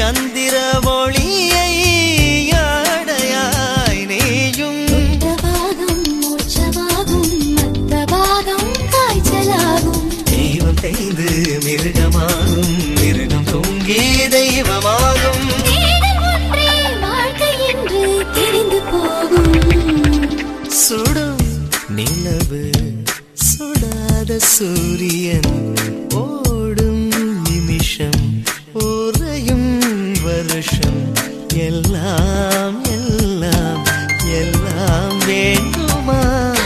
சந்திர ஒளியை ஆடையாய் நீயும் உத்தவாகம் மூச்சமாகும் மத்தவாகம் காய்ச்சலாகும் தெய்வம் தேய்ந்து மிருகமாகும் மிருகம் தூங்கி தெய்வமாகும் தேடல் ஒன்றே வாழ்க்கை என்று தெரிந்து போகும் சுடும் நிலவு சுடாத சூரியன் ஓடும் நிமிஷம் உறையும் வருஷம் எல்லாம் எல்லாம் எல்லாம் வேண்டுமா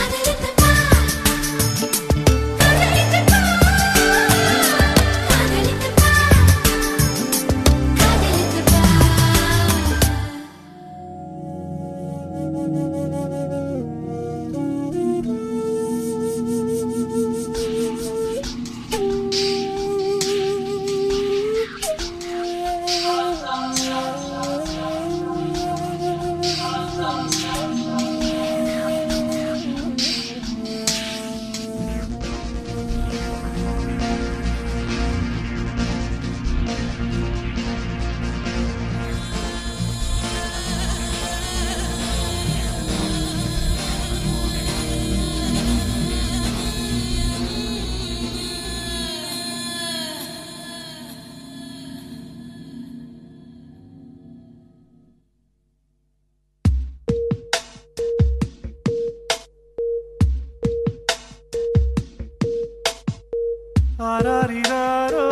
ஆராரிராரோ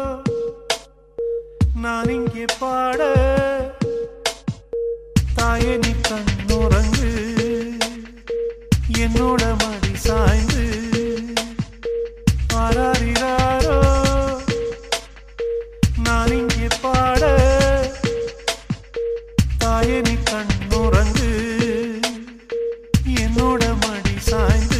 நான் இங்கே பாட தாயே நீ கண்ணுறங்கு என்னோட மடி சாய்ந்து ஆராரிராரோ நான் இங்கே பாட தாயே நீ கண்ணுறங்கு என்னோட மடி சாய்ந்து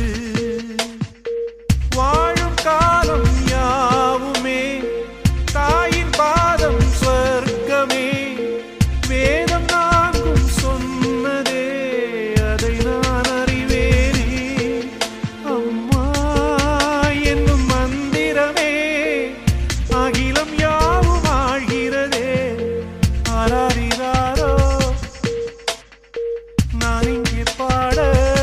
வாழும் காலம் யாவுமே தாயின் பாதம் சொர்க்கமே வேதம் நான்கும் சொன்னதே அதை நான் அறிவேனே அம்மா என்னும் மந்திரமே அகிலம் யாவும் ஆழ்கிறதே ஆராரிராரோ நான் இங்கே பாட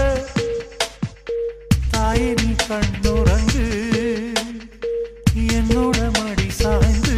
தாயே நீ கண்ணுறங்கு என்னோட மடி சாய்ந்து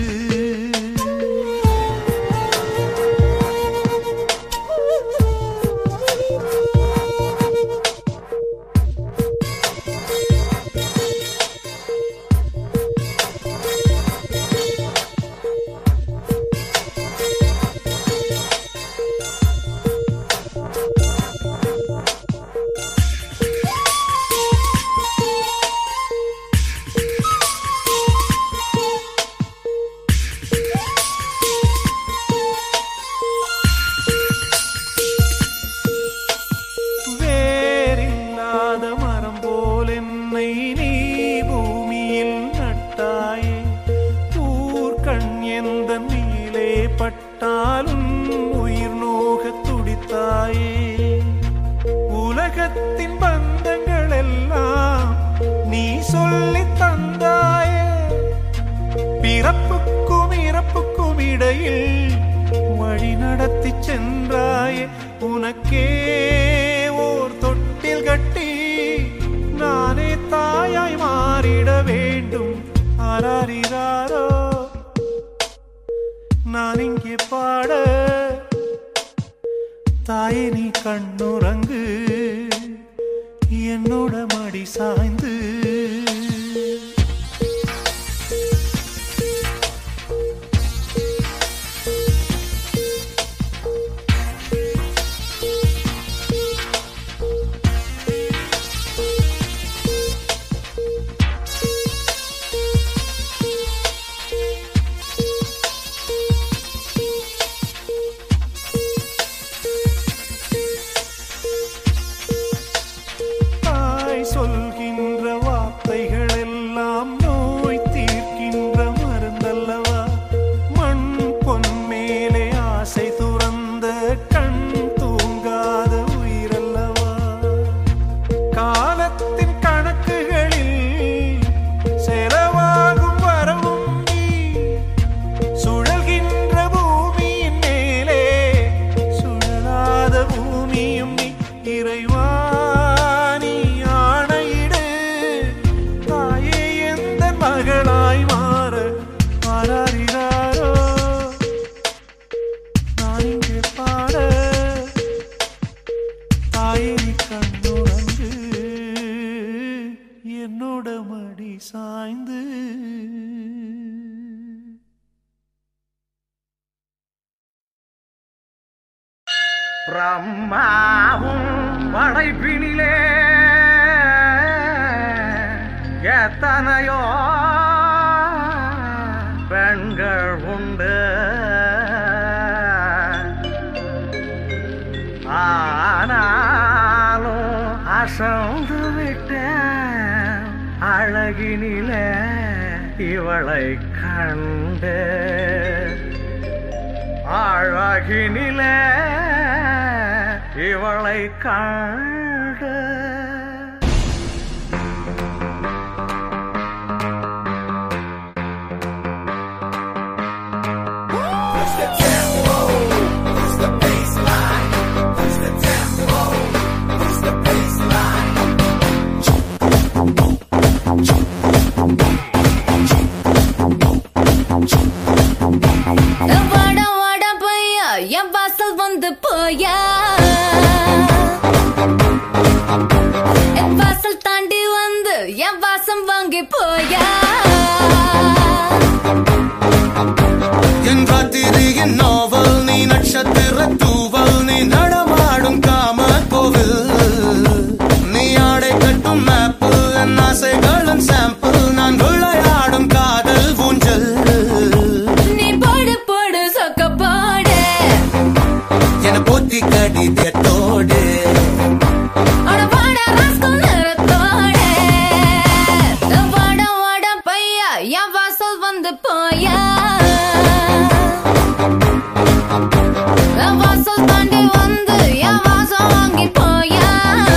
வேறில்லாத மரம் போல் என்னை நீ பூமியில் நட்டாயே ஊர்கண் எந்த நீலே பட்டாலும் உயிர் நோகத் துடித்தாயே உலகத்தின் பந்தங்கள் எல்லாம் நீ சொல்லித் தந்தாயே பிறப்புக்கும் இறப்புக்கும் இடையில் வழி நடத்தி சென்றாயே உனக்கே ஓர் தொட்டில் கட்டி நானே தாயாய் மாறிட வேண்டும் ஆராரிராரோ நான் இங்கே பாட தாயே நீ கண்ணுறங்கு என்னோட மடி சாய்ந்து தாய் சொல்கின்ற பிரம்மாவும் படைப்பினிலே எத்தனையோ பெண்கள் உண்டு ஆனாலும் அசந்து விட்டேன் அழகினிலே இவளை கண்டு அழகினிலே இவளை கண்டு வாடா வாடா பையா என் வாசல் வந்து போயா என் வாசல் தாண்டி வந்து என் வாசம் வாங்கி போயா என் ராத்திரியின் நாவல் நீ நட்சத்திர தூவல் நீ நடமாடும் காம கோவில் நீ ஆடை கட்டும் மேப்பிள் என் ஆசைகளின் சாம்பிள் நான் விளையாடும் காதல் ஊஞ்சல் நீ போடு போடு சொக்க போடு என போத்தி கடிதத்தோடு அட வாடா ராஸ்கல் நிறத்தோடு வாடா வாடா பையா என் வாசல் வந்து போயா என் வாசல் தாண்டி வந்து என் வாசம் வாங்கி போயா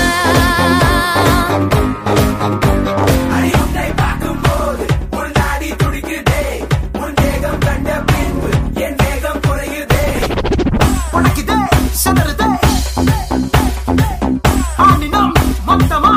உனக்கிதே சதறுதே ஆனினம் மொத்தமா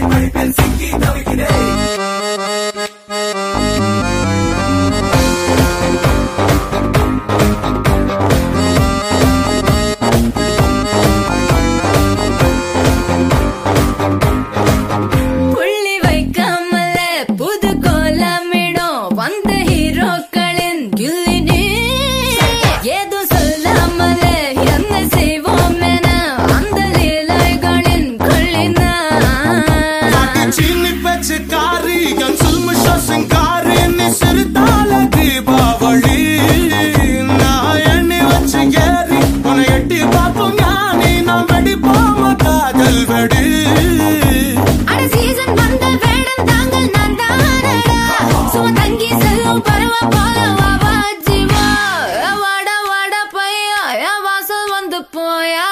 புள்ளி வைக்காமல புது கோலமிடும் வந்த ஹீரோக்களின் கில்லினி ஏதோ சொல்லாமல என்ன செய்வோம் என அந்த லீலைகளின் கொள்ளினா சீனி பச்சை காரி என் சுல்முஷ சிங்காரி நீ சிறுதால தீபாவளி நான் எண்ணி வச்சு ஏறி உன்னை எட்டி பார்ப்போம் ஞானி நாம் வெடிப்போம் காதல் வெடி அட சீசன் வந்த வேடம் தாங்கள் நான் தானடா சும்மா தங்கி செல்லும் பருவ போல வா ஜீவா வாடா வாடா பையா என் வாசல் வந்து போயா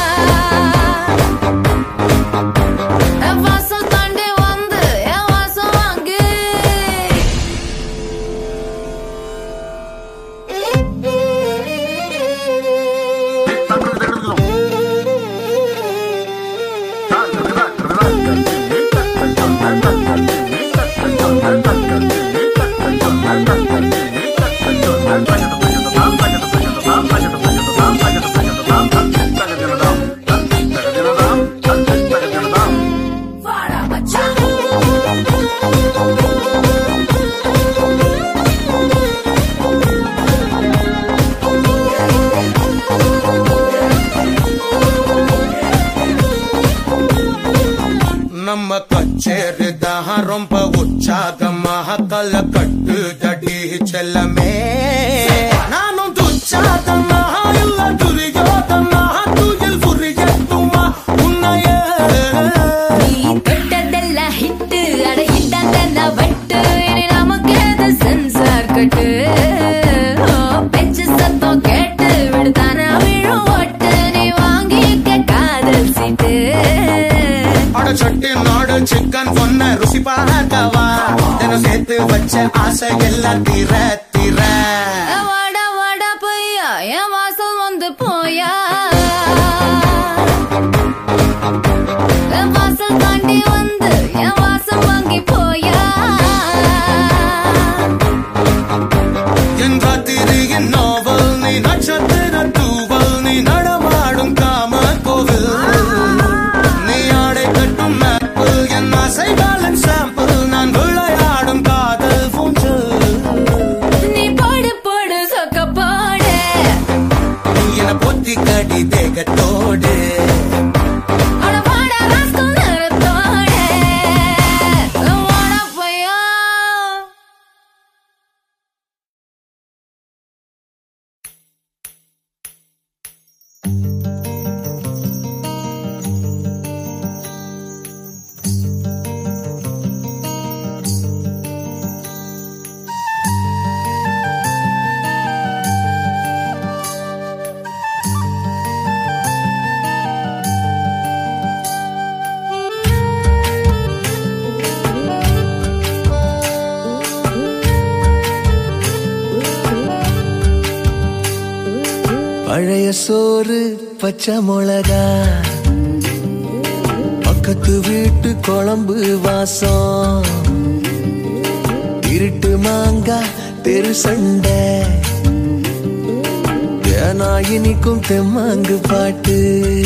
என் வாசல் தாண்டி வந்து என் வாசம் வாங்கு நம்ம கச்சேரி தான் ரொம்ப உற்சாகமாக கல கட்டு தடி செல்லமே நானும் துச்சாதமாக இல்ல துரியோதமாக துயில் புரியட்டுமா உன்னையே நீ தொட்டதெல்லாம் ஹிட்டு அட இட்டாந்தெல்லாம் வட்டு இனி நமக்கு எது சென்சார் கட்டு ஓ, பெச்சு சத்தம் கேட்டு விடுதானா விழும் ஓட்டு நீ வாங்கிக்க காதல் சீட்டு அட சட்டி நாடு சிக்கன் பொண்ண ருசி பார்க்கவா தினம் சேர்த்து வச்ச ஆசை எல்லாம் தீர தீர வாடா வாடா பையா என் வாசல் வந்து போயா என் வாசல் தாண்டி வந்து என் வாசம் வாங்கி போயா என் ராத்திரியின் நாவல் நீ நட்சத்திர தூவல் நீ நடமாடும் காம கோவில் நீ ஆடை கட்டும் மேப்பிள் என் ஆசைகளின் சாம்பிள் நான் விளையாடும் காதல் ஊஞ்சல் நீ போடு போடு சொக்க போடு நீ என பொத்தி கடி தேகத்தோடு பழைய சோறு பச்சை மிளகா பக்கத்து வீட்டு குழம்பு வாசம் இருட்டு மாங்கா தெரு சண்டை ஏனா இனிக்கும் தெம்மாங்கு பாட்டு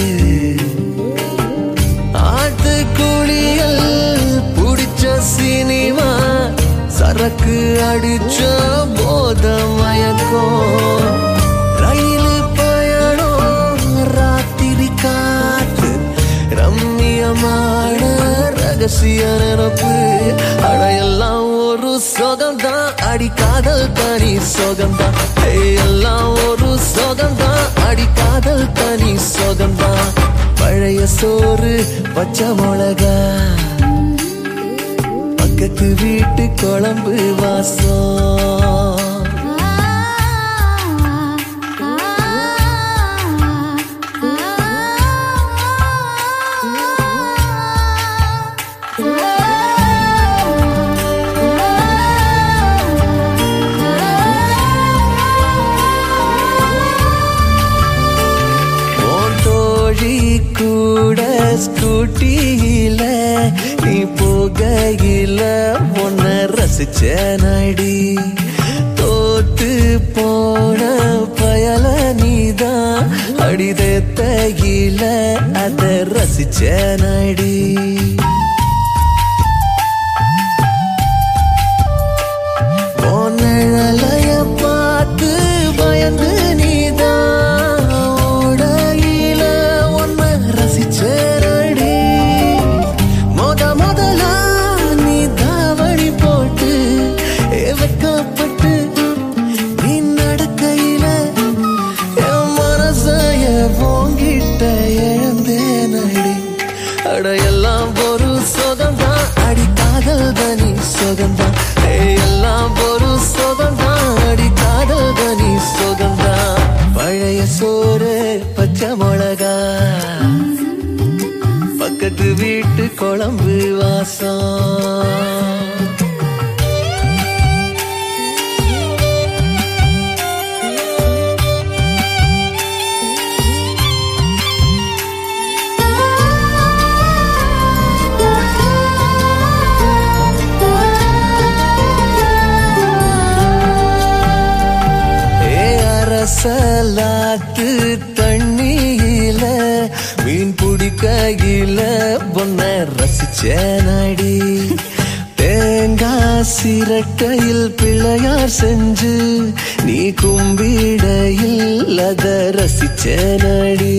ஆட்டு குளியல் புடிச்ச சினிமா சரக்கு அடிச்ச போத மயக்கம் ரயில் பயணம் ராத்திரி காத்து ரம்மியமான ரகசிய நினப்பு அடையெல்லாம் ஒரு சொகம்தான் அடி காதல் தனி சொகம்தான் ஏய், எல்லாம் ஒரு சொகம்தான் அடி காதல் தனி சொகம்தான் பழைய சோறு பச்சை மிளகா பக்கத்து வீட்டு குழம்பு வாசம் உன் தோழி கூட ஸ்கூட்டியில நீ போகையில உன்ன ரசிச்ச நடி தோத்து போன பயல நீதான் அடிதத்தையில அத ரசிச்ச நடி உன் நிழலைய பார்த்து பயந்து நீதான் ஓடையில உன்னை ரசிச்சேரடி முத முதலா நீ தாவணி போட்டு ஏ வெக்கப்பட்டு நீ நடக்கையில என் மனசைய போங்கிட்ட இழந்தேனடி அட எல்லாம் ஒரு சுகம்தான் அடி காதல் தனி சுகம்தான் ஏய், எல்லாம் ஒரு சுகம்தான் அடி காதல் தனி சுகம்தான் பழைய சோறு பச்சை மிளகா பக்கத்து வீட்டு குழம்பு வாசம் ஏ அரசலாத்து தண்ணியில மீன் பிடிக்கையில பொன்ன ரசிச்ச நடி தேங்காய் சிரட்டையில் பிள்ளையார் செஞ்சு நீ கும்பிடையில் அத ரசிச்ச நடி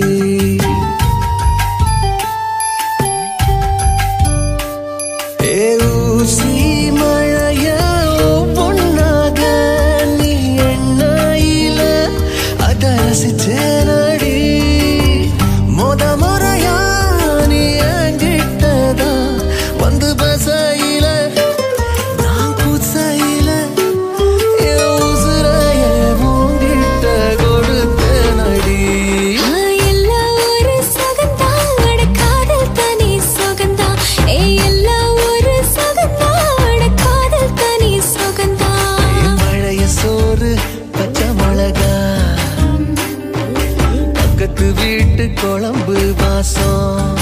ஏ ஊசி மழைய பொண்ணாக நீ எண்ணாயில அத ரசிச்சேனடி முத முறையா நீ என்கிட்டதா வந்து பசையில நான் குசையில என் உசுரைய உன்கிட்ட கொடுத்தேனடி எல்லாம் ஒரு சுகந்தான் அட காதல் தனி சுகந்தான் ஏய் எல்லாம் ஒரு சுகந்தான் அட காதல் தனி சுகந்தான் பழைய சோறு பச்சை மிளகா பக்கத்து வீட்டு குழம்பு வாசம்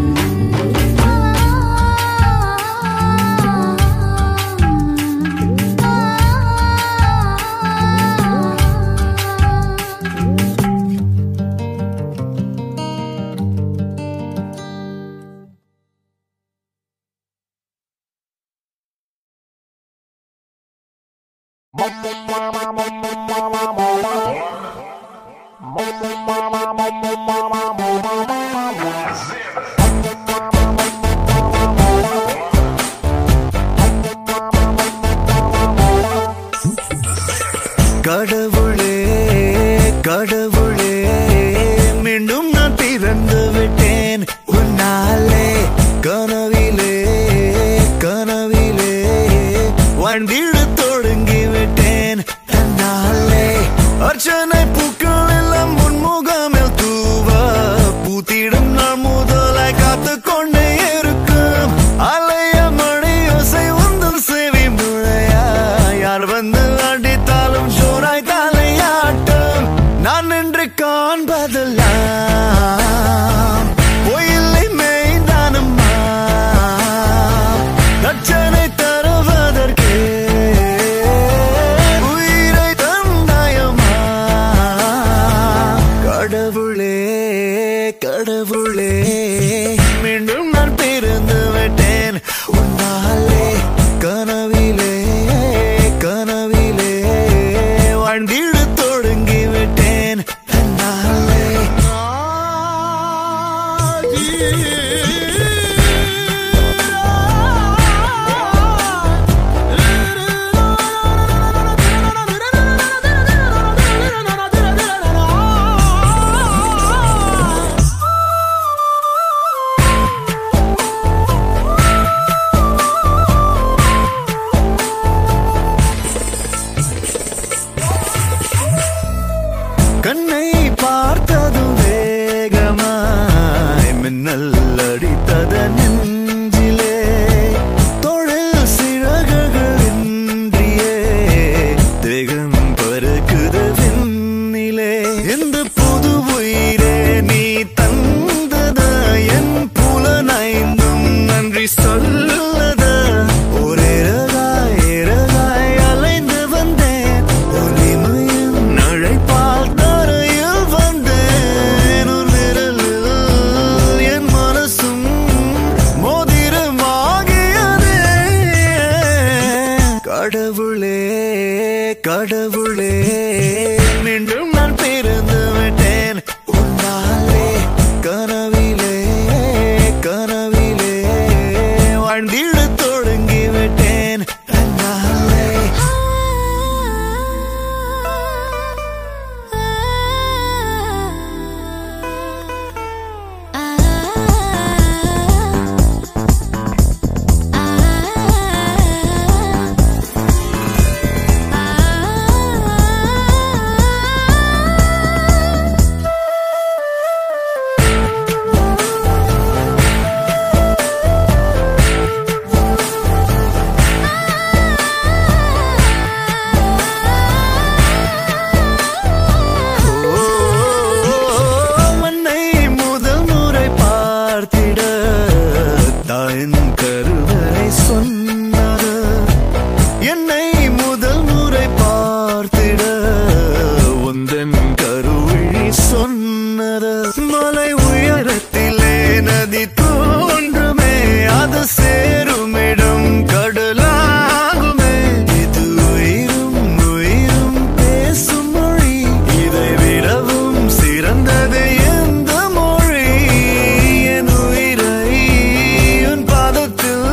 கடவுளே கடவுளே மீண்டும் நான் பிறந்து விட்டேன் உன்னாலே கனவிலே கனவிலே வாழ்ந்திட தொடங்கி விட்டேன் தன்னாலே அர்ச்சனை பூக்கள் எல்லாம் முன்முகமில் தூவ பூத்திடும் நாள் முதலாய் காத்து கொண்டே இருக்கும் அலைய மணி யோசை உந்தன் செவி முழையா யார் வந்து அடித்தாலும் ஜோராய் தலையாட்டம் நான் நின்று என்று காண்பதெல்லாம் பொய்யில்லை மெய்தானம்மா தட்சணை தருவதற்கே உயிரை தந்தாயம்மா கடவுளே கடவுளே மீண்டும் நான் பிறந்து விட்டேன் உன்னாலே கனவிலே கனவிலே வாழ்ந்திட தொடங்கி விட்டேன் தன்னாலே கண்ணை பார்த்ததும் வேகமாய் மின்னல் அடித்தத நெஞ்சிலே தொழில் சிறகுகளின்றியே தேகம் பறக்குது விண்ணிலே இந்த புது உயிரே நீ தந்தத என் புலனைந்தும் நன்றி சொல்லத ஒரே ரகாய் ரகாய் அலைந்து வந்தேன் ஒளிமையின் நழைப்பால் தரையில் வந்தேன் ஒரு விரலில் என் மனசும் மோதிரமாகியதே கடவுளே கடவுளே மீண்டும் நான் பிறந்து விட்டேன் உன்னாலே கனவிலே கனவிலே வாழ்ந்திட தொடங்கி விட்டேன் தன்னாலே மண்ணை முதல் முறை பார்த்திட தாயின் கருவறை சொன்னது என்னை முதல் முறை பார்த்திட உந்தன் கருவிழி சொன்னது மலை உயரத்திலே நதி தோன்றுமே அது சேருமிடம் கடலாகுமே இது உயிரும் உயிரும் பேசும் மொழி இதை விடவும் சிறந்தது எந்த மொழி என் உயிரை உன் பாதத்தில்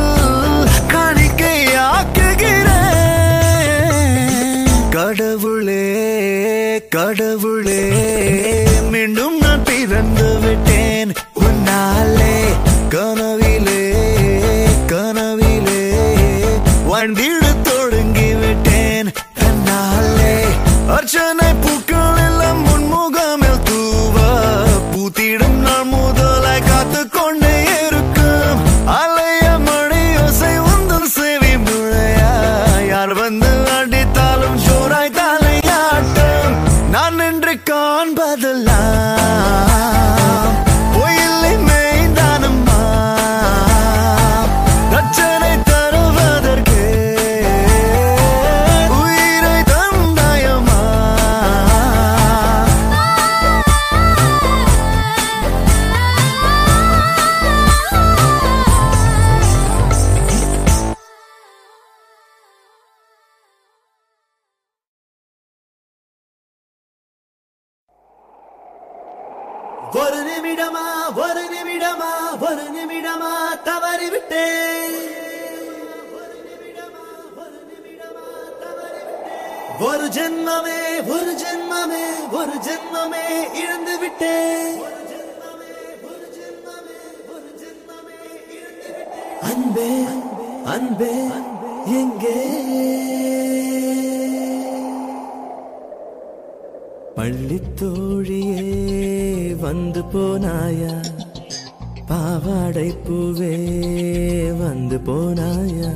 காணிக்கையாக்குகிறேன் கடவுளே கடவுளே மீண்டும் நான் பிறந்து விட்டேன் உன்னாலே கனவிலே கனவிலே வாழ்ந்திட தொடங்கி விட்டேன் தன்னாலே அர்ச்சனை பூக்கள் எல்லாம் முன்முகமில் தூவ பூத்திடும் நாள் முதலாய் காத்து கொண்டே இருக்கும் அலைய மணி யோசை உந்தன் சேவி முழையா யார் வந்து அடித்தாலும் ஜோராய் தலையாட்டம் நான் என்று காண்பதெல்லாம் பொய்யில்லை மெய்தானம்மா ரட்சனை தருவதற்கு உயிரை தந்தாயம்மா ஒரு நிமிடமா ஒரு நிமிடமா ஒரு நிமிடமா தவறிவிட்டேன் ஒரு ஜென்மமே ஒரு ஜென்மமே ஒரு ஜென்மமே இழந்து விட்டேன் அன்பே அன்பே எங்கே பள்ளித்தோழியே வந்து போனாயா பாவாடை பூவே வந்து போனாயா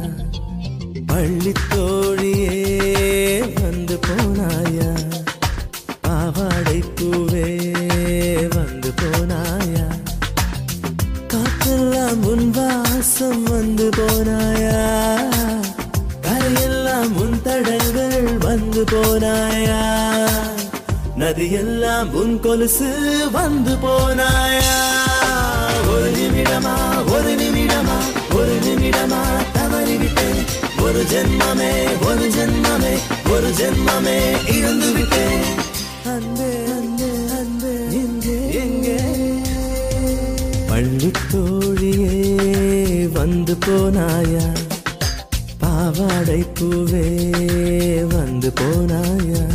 பள்ளித்தோழியே வந்து போனாயா பாவாடை பாவாடை பூவே வந்து போனாயா காற்றெல்லாம் உன் வாசம் வந்து போனாயா கரையெல்லாம் உன் தடங்கள் வந்து போனாயா நதியெல்லாம் உன் கொலுசு வந்து போனாயா ஒரு நிமிடமா ஒரு நிமிடமா ஒரு நிமிடமா தவறிவிட்டேன் ஒரு ஜென்மமே ஒரு ஜென்மமே ஒரு ஜென்மமே இழந்து விட்டேன் அன்பே அன்பே அன்பே எங்கே எங்கே பள்ளித்தோழியே வந்து போனாயா பாவாடை பூவே வந்து போனாயா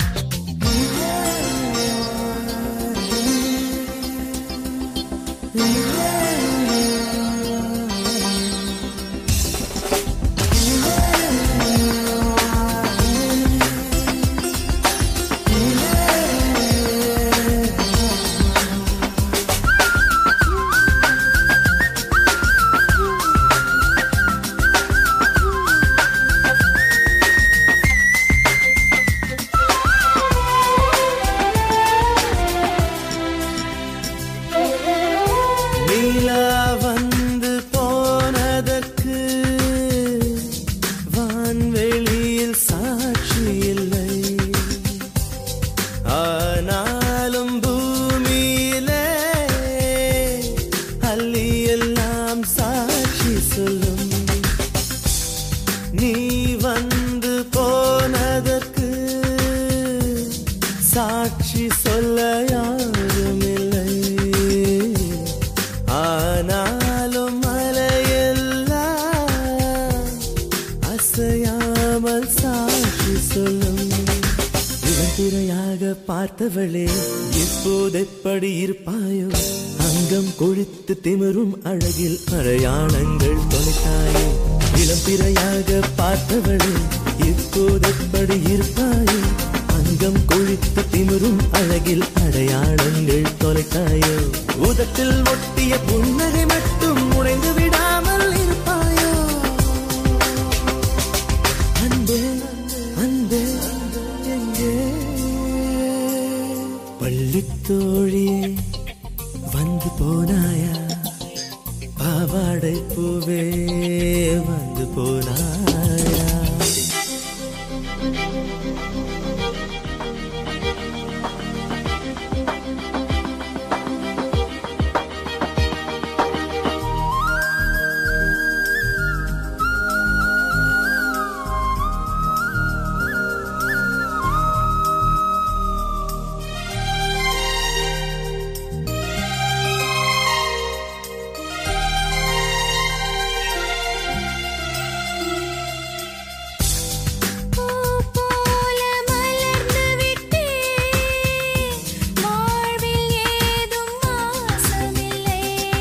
நீலா வந்து போனதற்கு வான்வெளியில் சாட்சி இல்லை ஆனாலும் பூமியிலே அள்ளி எல்லாம் சாட்சி சொல்லும் நீ வந்து போனதற்கு சாட்சி சொல்ல யாரும் இல்லை ஆனாலும் மலையெல்லாம் அசையாமல் சாட்சி சொல்லும் இளந்திரையாக பார்த்தவளே இப்போதெப்படி இருப்பாயோ அங்கம் கொழித்து திமிரும் அழகில் அடையாளங்கள் தொலைத்தாயோ இளம்பிறையாக பார்த்தவளே இப்போதெப்படி இருப்பாயோ அங்கம் கொழித்து திமிரும் அழகில் அடையாளங்கள் தொலைத்தாயோ உதட்டில் ஒட்டிய புன்னகை மட்டும் உடைந்து விடாமல் இருப்பாயோ அன்பே அன்பே எங்கே பள்ளித்தோழியே வந்து போனாயா பாவாடை பூவே வந்து போனாயா பூ போல மலர்ந்து விட்டே வாழ்வில் ஏதும் வாசமில்லை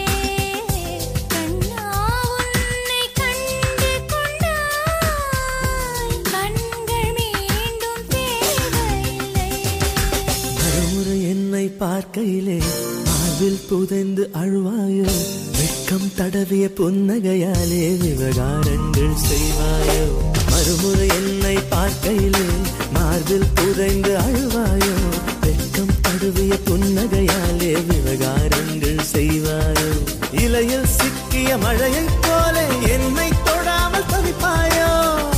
கண்ணா உன்னை கண்டு கொண்டாய் கண்கள் மீண்டும் தேவையில்லை மறுமுறை என்னை பார்க்கையிலே மார்பில் புதைந்து அழுவாயோ வெட்கம் தடவிய புன்னகையாலே விவகாரங்கள் செய்வாயோ மறுமுறை என்னை பார்க்கையிலே மார்பில் புதைந்து அழுவாயோ வெட்கம் தடவிய புன்னகையாலே விவகாரங்கள் செய்வாயோ இலையில் சிக்கிய மழையைப் போல என்னை தொடாமல் தவிப்பாயோ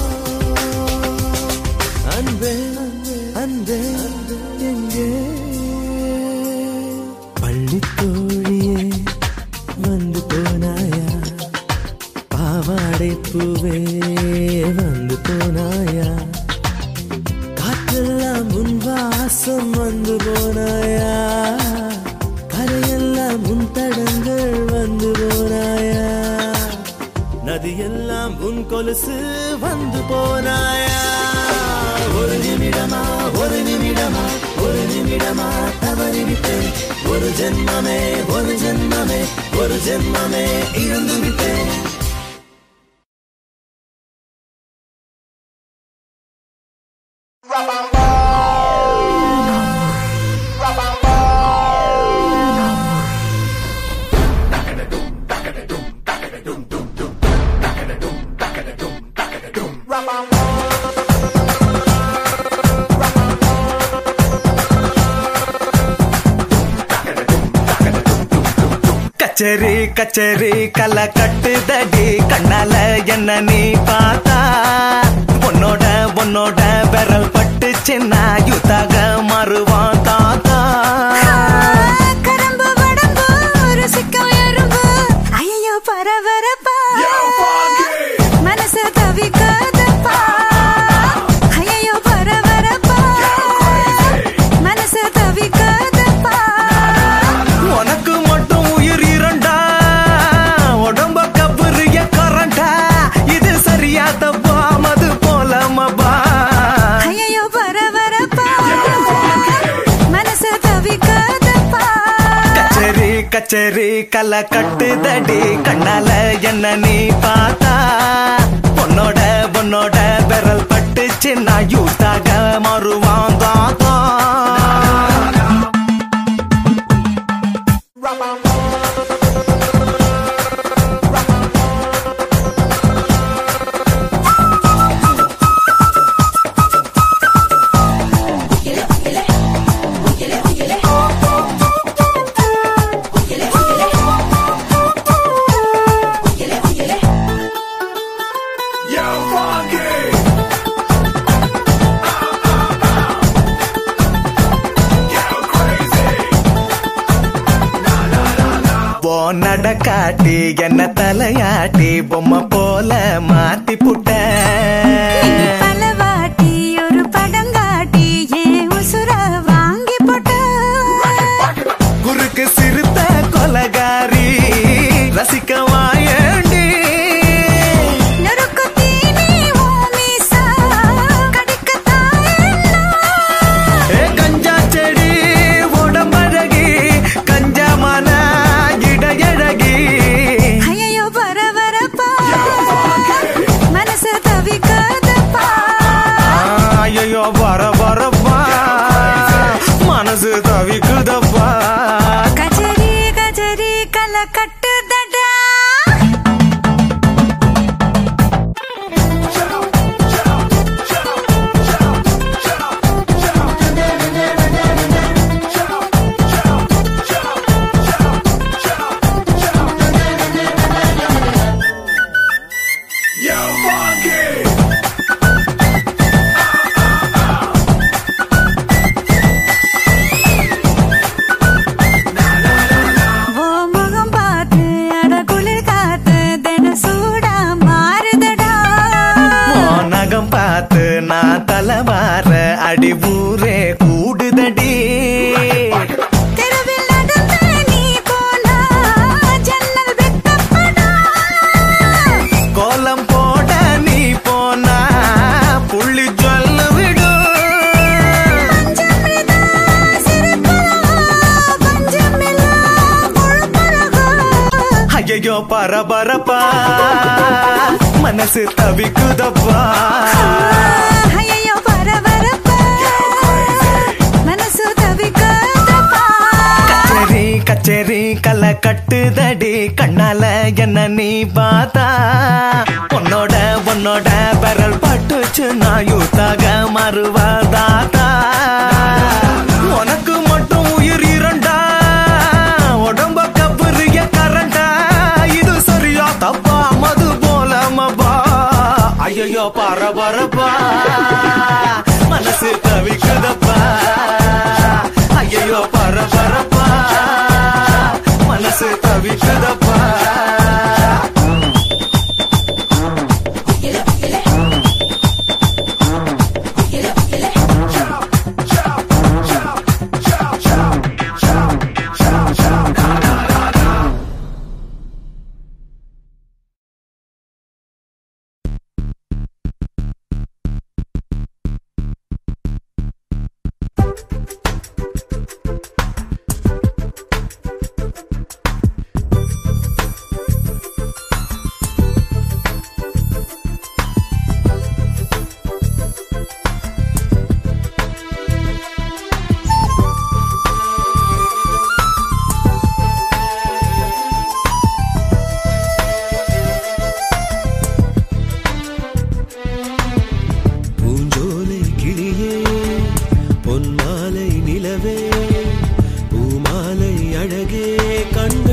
அன்பே அன்பே எங்கே பள்ளித்தோழியே வந்து போனாயா பாவாடை பூவே வந்து போனாயா காற்றெல்லாம் உன் வாசம் வந்து போனாயா கரையெல்லாம் உன் தடங்கள் வந்து போனாயா நதியெல்லாம் உன் கொலுசு வந்து போனாயா ஒரு நிமிடமா ஒரு நிமிடமா ஒரு நிமிடமா தவறிவிட்டேன் ஒரு ஜென்மமே ஒரு ஜென்மமே ஒரு ஜென்மமே இழந்து விட்டேன் Rap கச்சேரி கச்சேரி கலை கட்டுதடி கண்ணால என்ன நீ பார்த்தா உன்னோட உன்னோட விரல் பட்டுச்சுன்னா யுத்தாக மாறுவான் தாத்தா கரும்பு வடம்பு ருசிக்கும் எறும்பு ஐயோ பரபரப்பா மனசு தவிக்காதப்பா ஐயோ பரபரப்பா மனசு தவிக்காதப்பா உனக்கு மட்டும் உயிர் இரண்டா உடம்ப கபுரிய கரண்டா இது சரியா தப்பா மது போலமபா ஐயோ பரபரப்பா மனசு தவிக்காதப்பா கச்சேரி கச்சேரி கலை கட்டுதடி கண்ணால என்ன நீ பார்த்தா பொண்ணோட பொண்ணோட விரல் பட்டுச்சு நான் யூத்தாக மாறுவான் தாத்தா ஓ நடக்காட்டி என்ன தலையாட்டி பொம்மை போல மாத்தி புட்ட பலவாட்டி ஒரு படங்காட்டி ஏன் உசுர வாங்கி போட்ட குறுக்கு சிறுத்த கொலகாரி ரசிக்க வாயண்டி நொறுக்கு தீனி ஓ மீசா கடிக்கத்தான் ஏ கஞ்சா செடி உடம்பழகி கஞ்சா மன இடையழகி ஐயோ பரபரப்பா மனசு தவிக்காதப்பா ஐயோ வர வரப்பா மனசு தவிக்குதப்பா கஜரி கஜரி கலை கட்டுதடா ஓ முகம் பார்த்து அட குளிர் காத்து தினம் சூடா மாறுதடா உன் நகம் பார்த்து நான் தலைவார அடி ஊரே கூடுதடி தெருவில் நடந்து நீ போனா ஜன்னல் வெட்டப்படா கோலம் போட நீ போனா புள்ளி ஜொல்லு விடும் பஞ்சமிதா சிரிப்பழகா பஞ்சமில்லா கொழுப்பழகா ஐயோ பரபரப்பா மனசு தவிக்குதப்பா ஐயோ பரபரப்பா மனசு தவிக்காதப்பா கச்சேரி கச்சேரி கலை கட்டுதடி கண்ணால என்ன நீ பார்த்தா உன்னோட உன்னோட விரல் பட்டுச்சு நான் யூத்தாக மறுவாதாத்தா உனக்கு மட்டும் உயிர் இரண்டா உடம்ப கபுரிய கரண்டா இது சரியா தப்பா மது போலமபா ஐயோ பரபரப்பா மனசு தவிக்குதப்பா ஐயோ பரபரப்பா மனசு தவிக்குதப்பா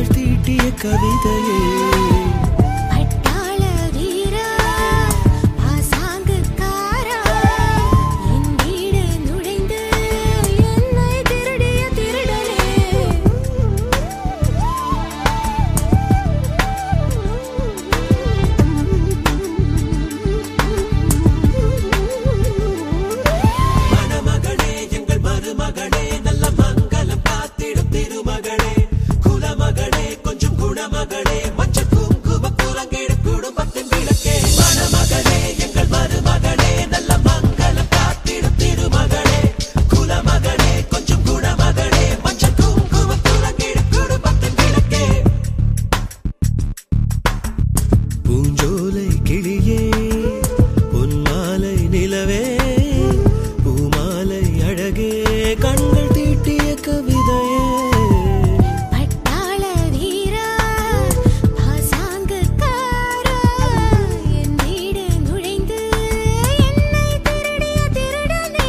கண்கள் தீட்டிய கவிதையே பட்டாள வீரா ஆசாங்குக்காரா என் வீடு நுழைந்து என்னை திருடிய திருடனே மணமகனே எங்கள் மருமகனே நல்ல மங்களம் காத்திடும் திருமகனே குலமகனே கொஞ்சம் குணமகனே மஞ்ச குங்கும குரங்கேடு குடும்பத்தின் விளக்கே மணமகனே எங்கள் மருமகனே நல்ல மங்களம் காத்திடும் திருமகனே குலமகனே கொஞ்சம் குணமகனே மஞ்ச குங்கும குரங்கேடு குடும்பத்தின் விளக்கே பூஞ்சோலை கிளியே பொன்மாலை நிலவே பூமாலை அழகே கண்கள் தீட்டிய கவிதையே பட்டாள வீரா ஆசாங்குக்காரா என் வீடு நுழைந்து என்னை திருடிய திருடனே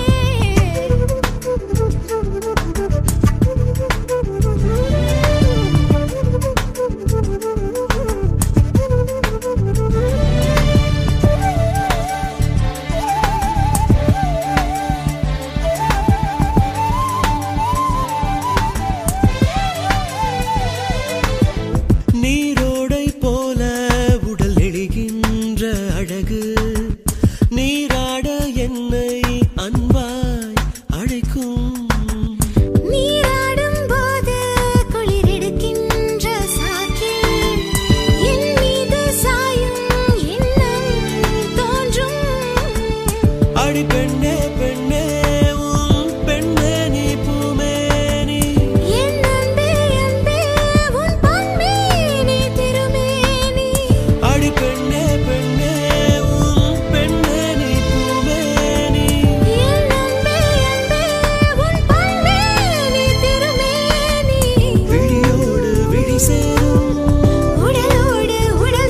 நீரோடை போல உடல் எழுகின்ற அழகு நீராட என்னை அன்பாய் அழைக்கும் நீராடும் போது குளிரெடுக்கின்ற சாக்கில் என் மீது சாயும் எண்ணம் தோன்றும் அடி பெண்ணே பெண்ணே உன் பெண்ணே நீ பூமேனி என் அன்பே அன்பே உன் பொன்மேனி திருமேனி அடி பெண்ணே பெண்ணே உன் பெண்ணே நீ பூமேனி என் அன்பே அன்பே உன் பொன்மேனி திருமேனி விழியோடு விழி சேரும் உடலோடு உடல்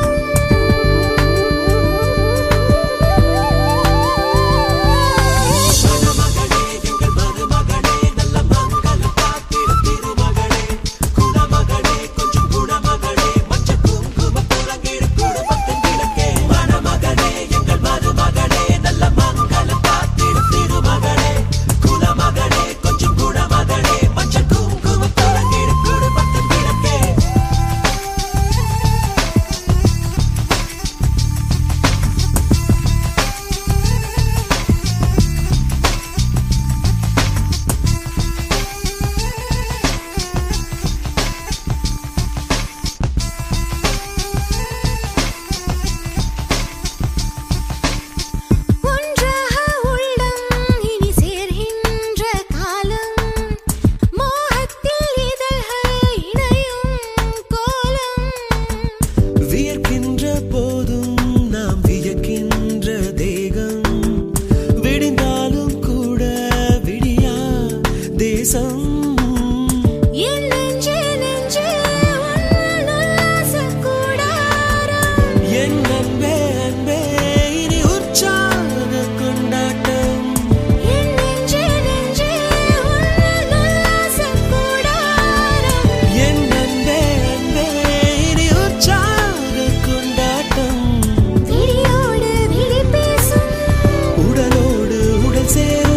சேரும் மணமகனே எங்கள் மருமகனே நல்ல மங்களம் காத்திடும் திருமகனே குலமகனே கொஞ்சம் குணமகனே மஞ்ச குங்கும குரங்கேடு குடும்பத்தின் விளக்கே மணமகனே எங்கள் மருமகனே நல்ல மங்களம் காத்திடும் திருமகனே குலமகனே கொஞ்சம் குணமகனே மஞ்ச குங்கும குரங்கேடு குடும்பத்தின் விளக்கே ஒன்றாக உள்ளம் இனி சேர்கின்ற காலம் மோகத்தில் இதழ்கள் இணையும் கோலம் வியர்க்கின்ற போதும் நாம் வியக்கின்ற தேகம் விடிந்தாலும் கூட விடியா தேசம் என் நெஞ்சே நெஞ்சே உன் உல்லாசக் கூடாரம் என் அன்பே அன்பே இனி உற்சாக கொண்டாட்டம் என் நெஞ்சே நெஞ்சே உன் உல்லாசக் கூடாரம் என் அன்பே அன்பே இனி உற்சாக கொண்டாட்டம் விழியோடு விழி பேசும் உடலோடு உடல் சேரும்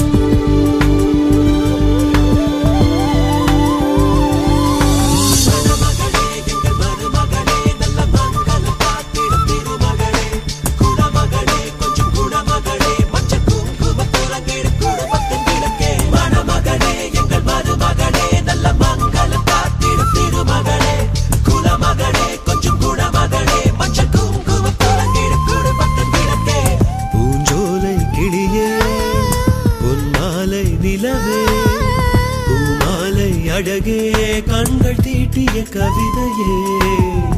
மணமகனே எங்கள் மருமகனே நல்ல மங்களம் காத்திடும் திருமகனே குலமகனே கொஞ்சம் குணமகனே மஞ்ச குங்கும குரங்கேடு குடும்பத்தின் விளக்கே மணமகனே எங்கள் மருமகனே நல்ல மங்களம் காத்திடும் திருமகனே குலமகனே கொஞ்சம் குணமகனே மஞ்ச குங்கும குரங்கேடு குடும்பத்தின் விளக்கே பூஞ்சோலை கிளியே பொன்மாலை நிலவே பூமாலை அழகே கண்கள் தீட்டிய கவிதையே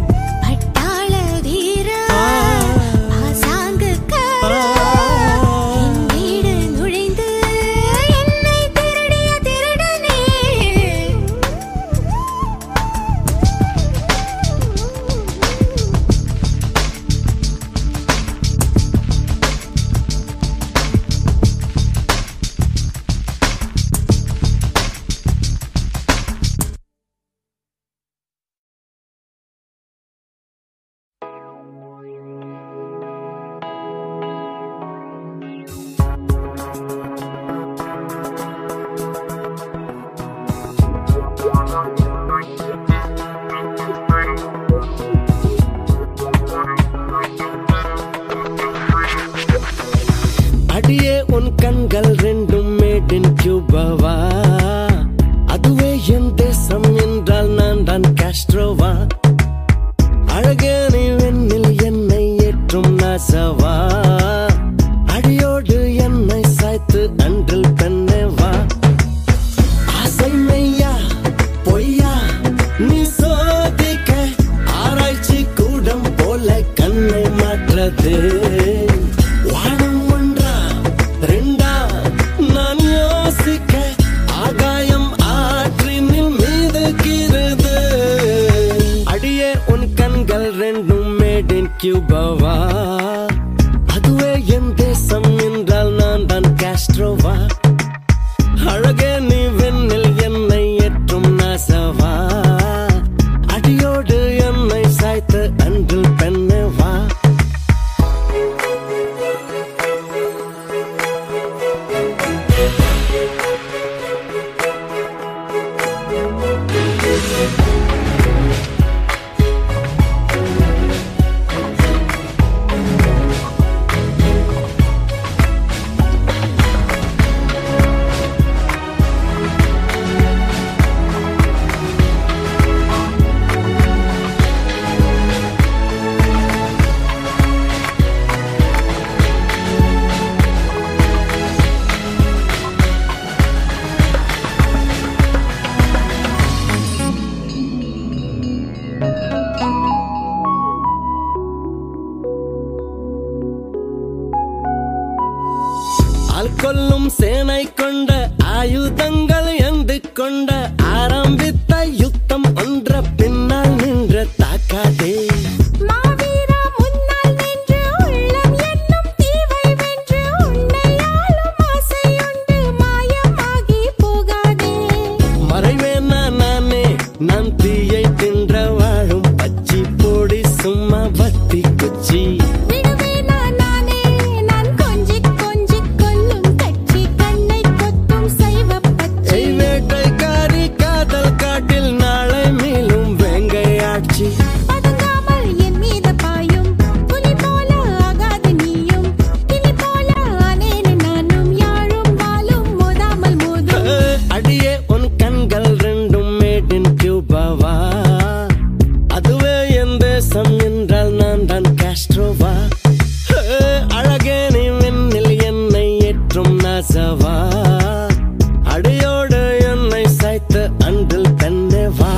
கியூபாவா அதுவே என் தேசம் என்றால் நான் தான் காஸ்ட்ரோவா அழகே நீ வெண்ணில் என்னை ஏற்றும் நாசவா அடியோடு என்னை சாய்த்து அன்றில் பெண்ணே வா ஆள் கொல்லும் சேனை கொண்ட ஆயுதங்கள் எந்து கொண்ட ஆரம்பித்த யுத்தம் ஒன்ற பின்னால் நின்ற தாக்காதே மாவீரா முன்னால் நின்று உள்ளம் என்னும் தீவை வென்று உன்னை ஆளும் ஆசையுண்டு மாயமாகி போகாதே மறைவேனா நானே நான் தீயை தின்ற வாழும் பச்சி போடி சும்மா வத்தி குச்சி விடுவேனா நானே நான் கொஞ்சி கொஞ்சி கொல்லும் கட்சி கண்ணை கொத்தும் சைவ பச்சை எய் வேட்டைக்காரி காதல் காட்டில் நாளை மேலும் வேங்கை ஆட்சி பதுங்காமல் என் மீது பாயும் புலி போல ஆகாது நீயும் கிளி போல ஆனேனே நானும் யாழும் வாழும் மோதாமல் மோதும் அடியே உன் கண்கள் ரெண்டும் மேடின் கியூபாவா அதுவே என் தேசம் என்றால் நான் தான் காஸ்ட்ரோவா அழகே நீ வெண்ணில் என்னை ஏற்றும் நாசவா அடியோடு என்னை சாய்த்து அன்றில் பெண்ணே வா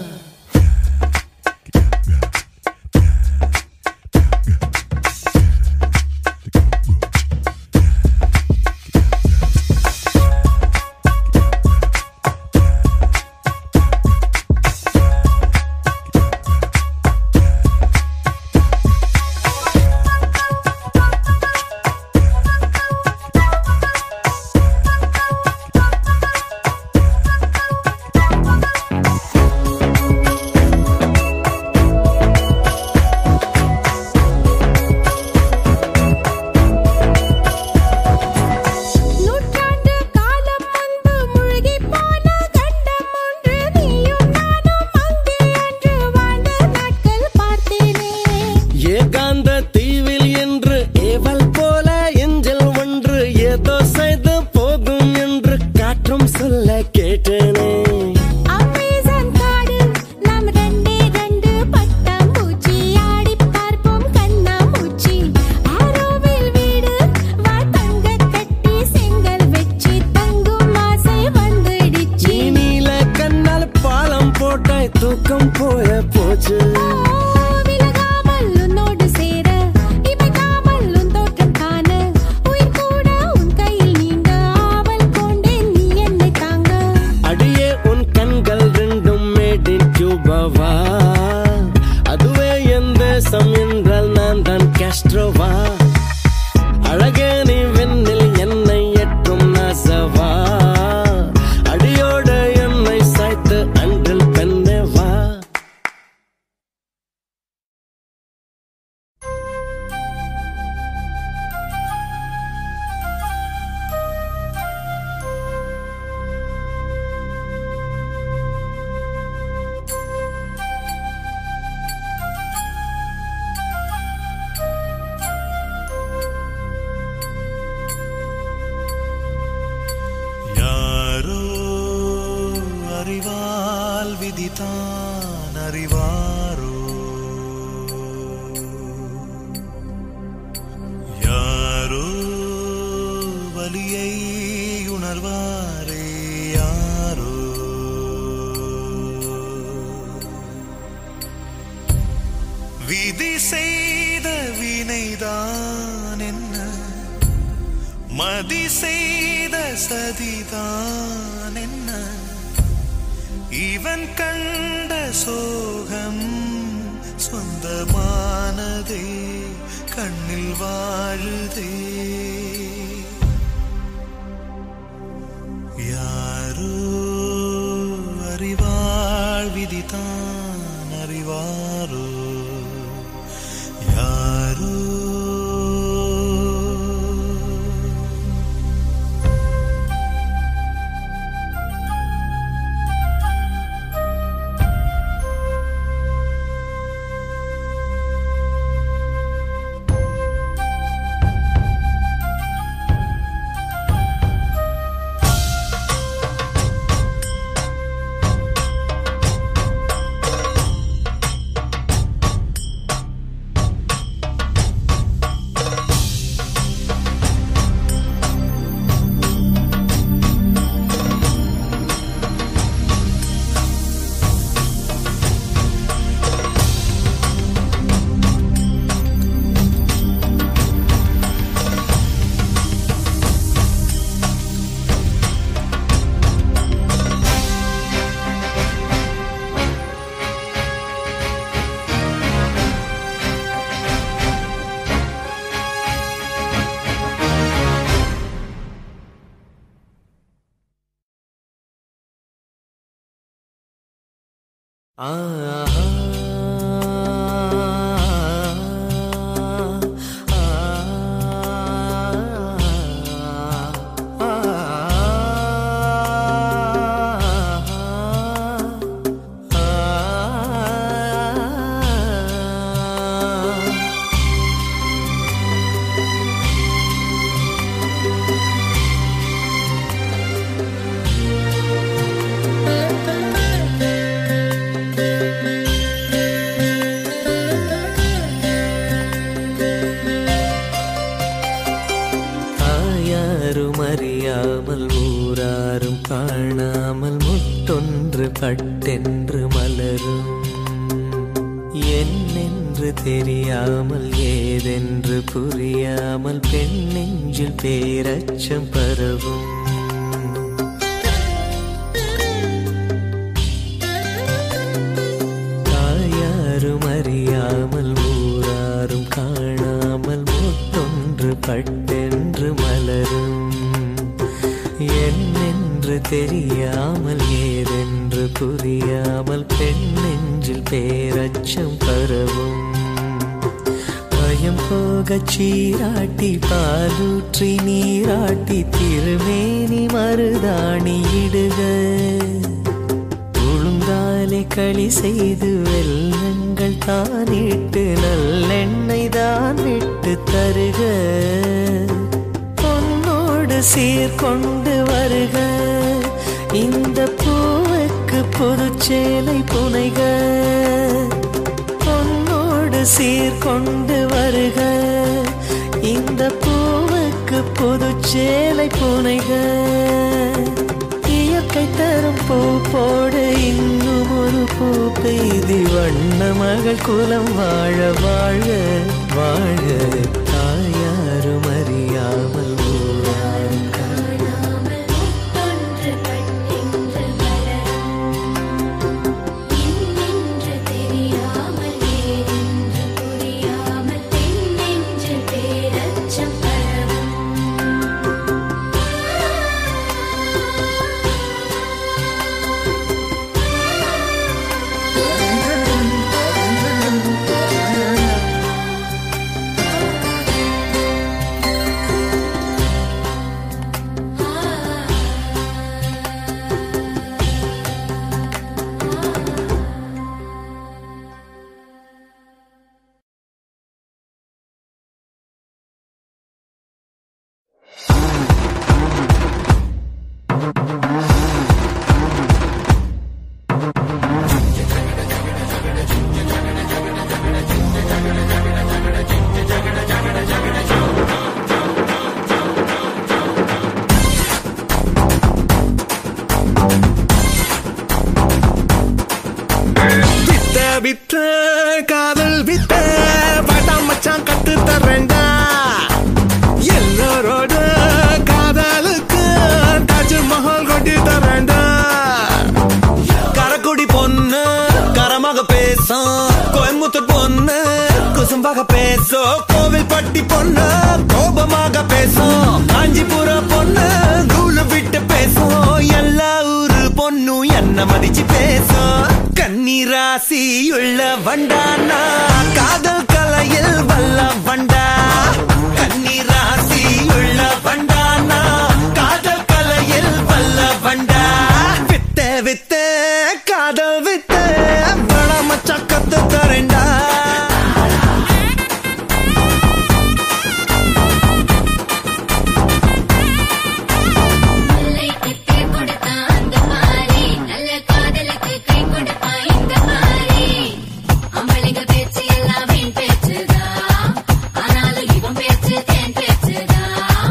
நூற்றாண்டு காலம் முன்பு முழுகி போன கண்டம் ஒன்று நீயும் நானும் அங்கே அன்று வாழ்ந்த நாட்கள் பார்த்தேனே ஏகாந்த தீவில் என்று ஏவல் போல எஞ்சல் ஒன்று ஏதோ செய்து போகும் என்று காற்றும் சொல்ல கேட்டேனே அமேசான் காடு நாம் ரெண்டே ரெண்டு பட்டாம்பூச்சி ஆடி பார்ப்போம் கண்ணாமூச்சி ஆரோவில் வீடு வா தங்க கட்டி செங்கல் வச்சு தங்கும் ஆசை வந்துடுச்சு நீ நீல கண்ணால் பாலம் போட்டாய் தூக்கம் போய போச்சு விலகாமல் உன்னோடு சேர இமைக்காமல் உன் தோற்றம் காண உயிர் கூட உன் கையில் நீங்க ஆவல் கொண்டேன் நீ என்னை தாங்க அடியே உன் கண்கள் ரெண்டும் மேடின் கியூபாவா அதுவே என் தேசம் என்றால் நான் தான் காஸ்ட்ரோவா அழகே நீ வெண்ணில் என்னை ஏற்றும் நாசவா அடியோடு என்னை சாய்த்து அன்றில் பெண்ணே வா யாரோ அறிவால் விதித்தான் அறிவாரோ யாரோ வலியை உணர்வாரே யாரோ விதி செய்த வினைதான் என்ன மதி செய்த சதிதான் என்ன இவன் கண்ட சோகம் சொந்தமானதே கண்ணில் வாழுதே யாரோ அறிவாள் விதிதான் அறிவாரோ யாரோ தாயாரும் அறியாமல் ஊராரும் காணாமல் முட்டொன்று பட்டென்று மலரும் என்னென்று தெரியாமல் ஏதென்று புரியாமல் பெண் நெஞ்சில் பேரச்சம் பரவும் தாயாரும் அறியாமல் ஊராரும் காணாமல் முட்டொன்று பட்டென்று மலரும் என்னென்று தெரியாமல் ஏதென்று புரியாமல் பெண் நெஞ்சில் பேரச்சம் பரவும் பயம் போகச் சீராட்டி பாலூற்றி நீராட்டி திருமேனி மருதாணி இடுக உளுந்தாலே களி செய்து வெள்ளங்கள் தானிட்டு நல்லெண்ணெய் தான் விட்டு தருக பொன்னோடு சீர்கொண்டு வருக இந்த பூவுக்கு புதுச்சேலை புனைக பொன்னோடு சீர்கொண்டு வருக இந்த பூவுக்கு புதுச்சேலை புனைக இயற்கை தரும் பூ போடு இன்னும் ஒரு பூ பெய்தி வண்ண மகள் குலம் வாழ வாழ வாழ தாயாரும் அறியாமல் ஊராரும் காணாமல் முட்டொன்று பட்டென்று மலரும் இன்னென்று தெரியாமல் ஏதென்று புரியாமல் பெண்ணென்று பேரச்சம் பரவும் வித்த வித்த காதல் வித்த படம் மச்சான் கத்து தரேன்டா எல்லாரோட காதலுக்கு தாஜ்மஹால் கொட்டி தரேன்டா கரக்குடி பொண்ணு கரமாக பேசும் கோயம்புத்தூர் பட்டி பொண்ணு கோபமாக பேசும் காஞ்சிபுர பொண்ணு நூலு விட்டு பேசும் எல்லா ஊரு பொண்ணும் என்ன மதிச்சு பேசும் கண்ணீராசி உள்ள வண்டானா காதல் கலையில் வல்ல வண்டா கண்ணீராசி உள்ள வண்டானா காதல் கலையில் வல்ல வண்டா வித்த வித்த காதல் வித்த வள மச்சா கத்து தரேன்டா முல்லைக்கு தீ கொடுத்தான் அந்த மாறி நல்ல காதலுக்கு கை கொடுப்பான் இந்த மாறி அம்பளைங்க பேச்சு எல்லாம் வீண் பேச்சுதான் ஆனாலும் இவன் பேச்சு தேன் பேச்சுதான்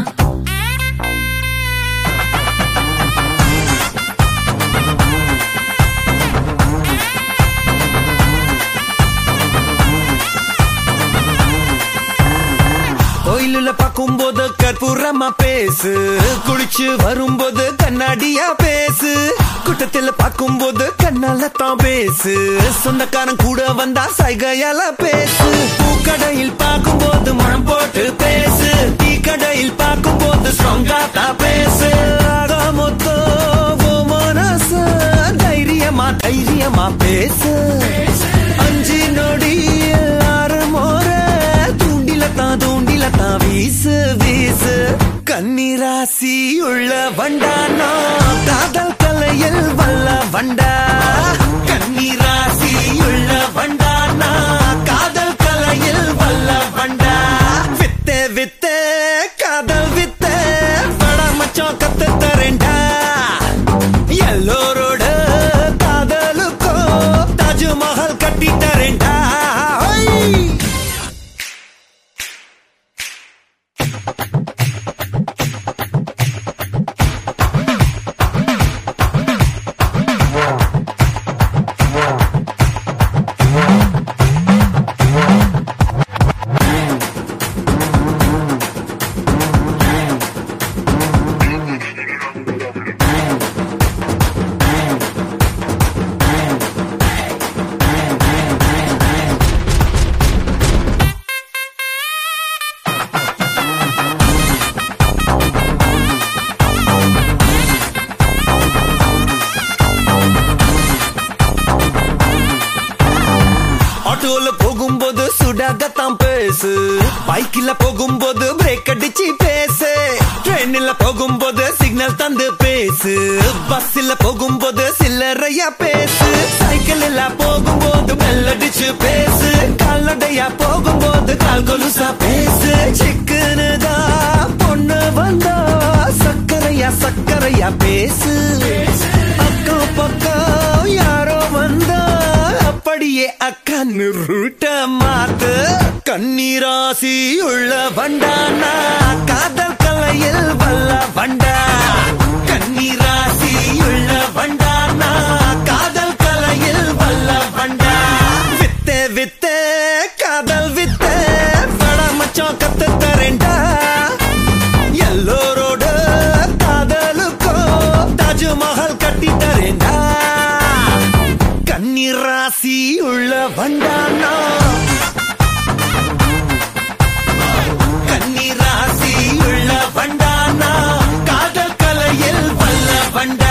கோயிலுல பார்க்கும்போது கற்பூரமா பேசு குளிச்சு வரும்போது கண்ணாடியா பேசு கூட்டத்துல பார்க்கும்போது கண்ணால தான் பேசு சொந்தக்காரன் கூட வந்தா சைகையால பேசு பூக்கடையில் பார்க்கும்போது மனம் போட்டு பேசு டீ கடையில் பார்க்கும்போது ஸ்ட்ராங்கா தான் பேசு ஆக மொத்தம் உன் மனசு தைரியமா தைரியமா பேசு அஞ்சு நொடி எல்லாரும் மோர தூண்டில தான் தூண்டில தான் வீசு வீசு கண்ணீராசி உள்ள வண்டானோ காதல் கலையில் வல்ல வண்டா கண்ணீராசி உள்ள வண்டானா காதல் கலையில் வல்ல வண்டா வித்த வித்த காதல் வித்த பட மச்சம் கத்து தரேன்டா எல்லோரோட காதலுக்கும் தாஜ்மஹால் கட்டி தரேன்டா ஹொய்! ஆட்டோல போகும்போது சுடாகத்தான் பேசு பைக்கில போகும்போது பிரேக் அடிச்சு பேசு ட்ரெயின்ல போகும்போது சிக்னல் தந்து பேசு பஸ்ல போகும்போது சில்லறையா பேசு சைக்கிள்ல போகும்போது பெல் அடிச்சு பேசு கால்நடையா போகும்போது கால் கொலுசா பேசு சிக்கனு தான் பொண்ணு வந்தா சக்கரையா சக்கரையா பேசு அக்கம் பக்கம் யாரோ வந்தா அப்படியே அக்கன்னு ரூட்ட மாத்து கண்ணீராசி உள்ள வண்டானா காதல் கலையில் வல்ல வண்டா கண்ணீராசி உள்ள வண்டானா காதல் கலையில் வல்ல வண்டா வித்த வித்த காதல் வித்த பட மச்சம் கத்து தரேன்டா எல்லோரோட காதலுக்கும் தாஜ்மஹால் கட்டி தரேன்டா கண்ணீராசி உள்ள வண்டானா கண்ணீராசி உள்ள வண்டானா காதல் கலையில் வல்ல வண்டா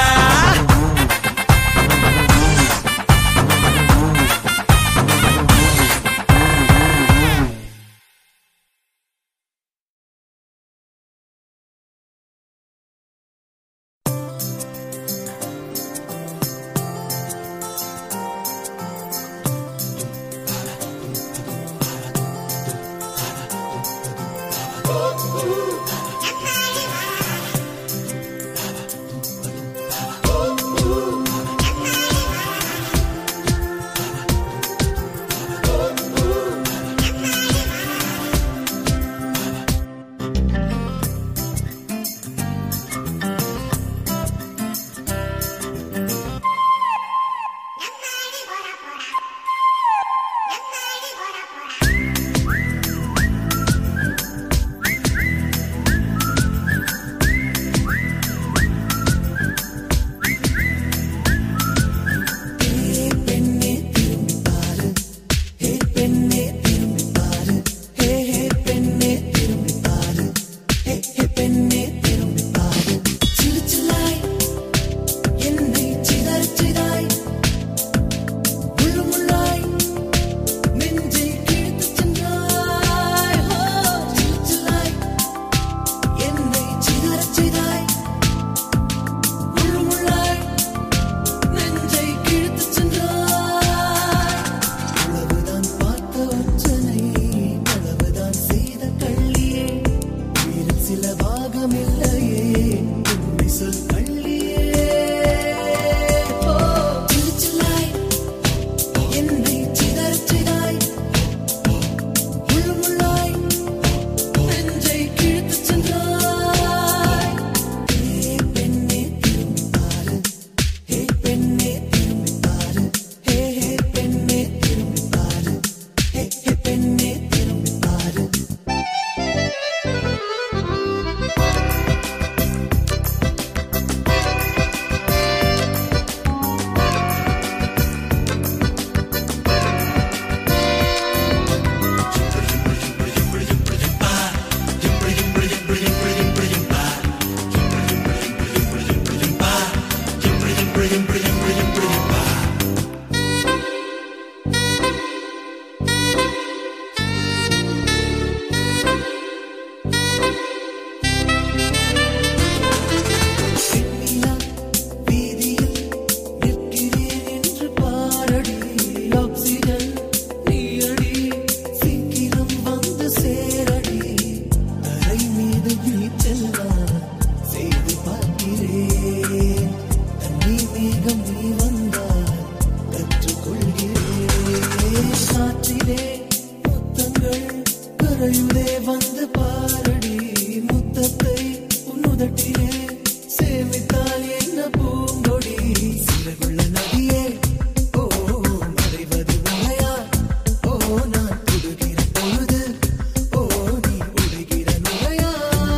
நுழையுதே வந்து பாரடி முத்தத்தை உன்னுதட்டிலே சேமித்தால் என்ன பூங்கொடி சிறகுள்ள நதியே ஓ மறைவது உண்மையா ஓ நான் உடுகிற பொழுது ஓ நீ உடுகிற நுழையா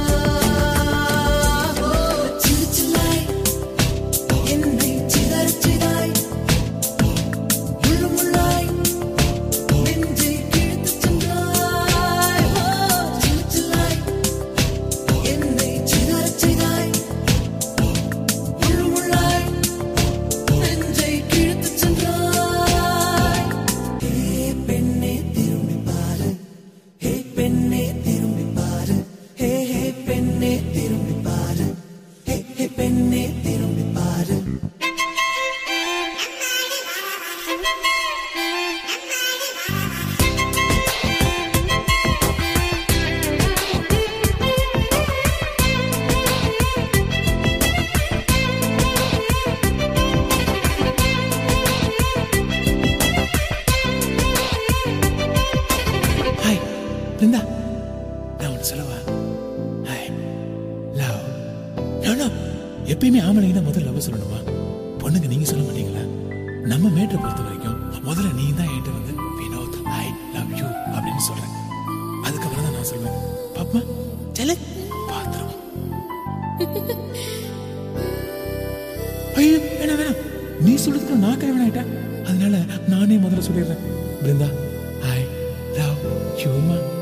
சிரிச்சிலாய் என்னை சிதறச்சிதாய் முள்ளுமுள்ளாய் நெஞ்சை கிழித்துச் சென்றாய் ஓ சிரிச்சிலாய் என்னை சிதறச் செய்தாய் முள்ளுமுள்ளாய் நெஞ்சை கிழித்துச் சென்றாய் ஹே பெண்ணே திரும்பி பாரு ஹே பெண்ணே திரும்பி பாரு ஹே ஹே பெண்ணே திரும்பி பாரு ஹே ஹே பெண்ணே திரும்பி பாரு ஹாய் பிருந்தா நான் ஒன்று சொல்லவா ஹாய் லவ் நானா எப்பயுமே ஆம்பளைங்க தான் முதல்ல லவ் சொல்லணுமா பொண்ணுங்க நீங்க சொல்ல மாட்டீங்களா நம்ம மேட்டரை பொறுத்த வரைக்கும் முதல்ல நீ தான் என்கிட்ட வந்து வினோத் ஐ லவ் யூ அப்படின்னு சொல்றேன் அதுக்கப்புறம் தான் நான் சொல்லுவேன் பாப்பா செல பாத்திரம் ஐயோ வேணாம் வேணாம் நீ சொல்றதுக்கு நான் கை வேணாயிட்டேன் அதனால நானே முதல்ல சொல்லிடுறேன் பிருந்தா ஐ லவ் யூ மா